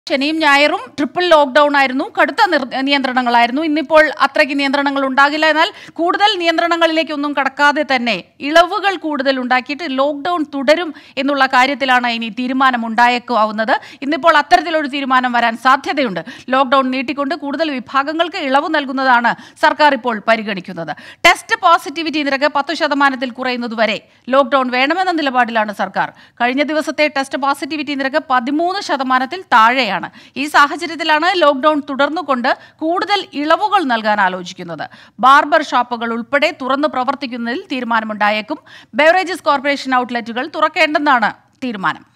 ശനിയും ഞായറും triple lockdown ആയിരുന്നു കടുത്ത നിർ- നിയന്ത്രണങ്ങളായിരുന്നു ഇന്നിപ്പോൾ അത്രയ്ക്ക് നിയന്ത്രണങ്ങൾ ഉണ്ടാകില്ല എന്നാൽ കൂടുതൽ നിയന്ത്രണങ്ങളിലേക്കൊന്നും കടക്കാതെ തന്നെ ഇളവുകൾ കൂടുതൽ ഉണ്ടാക്കിയിട്ട് ലോക്ക്ഡൌൺ തുടരും എന്നുള്ള കാര്യത്തിലാണ് ഇനി തീരുമാനം ഉണ്ടായേക്കാവുന്നത് ഇന്നിപ്പോൾ അത്തരത്തിലൊരു തീരുമാനം വരാൻ സാധ്യതയുണ്ട് ലോക്ക്ഡൌൺ നീട്ടിക്കൊണ്ട് കൂടുതൽ വിഭാഗങ്ങൾക്ക് ഇളവ് നൽകുന്നതാണ് സർക്കാർ ഇപ്പോൾ പരിഗണിക്കുന്നത് ടെസ്റ്റ് പോസിറ്റിവിറ്റി നിരക്ക് പത്ത് ശതമാനത്തിൽ കുറയുന്നതുവരെ ലോക്ക്ഡൌൺ വേണമെന്ന നിലപാടിലാണ് സർക്കാർ കഴിഞ്ഞ ദിവസത്തെ ടെസ്റ്റ് പോസിറ്റിവിറ്റി നിരക്ക് പതിമൂന്ന് ശതമാനത്തിൽ താഴെയാണ് ഈ സാഹചര്യത്തിലാണ് ലോക്ക്ഡൌൺ തുടർന്നുകൊണ്ട് കൂടുതൽ ഇളവുകൾ നൽകാൻ ആലോചിക്കുന്നത് ബാർബർ ഷോപ്പുകൾ ഉൾപ്പെടെ തുറന്നു പ്രവർത്തിക്കുന്നതിൽ തീരുമാനമുണ്ടായേക്കും ബെവറേജസ് കോർപ്പറേഷൻ ഔട്ട്ലെറ്റുകൾ തുറക്കേണ്ടെന്നാണ് തീരുമാനം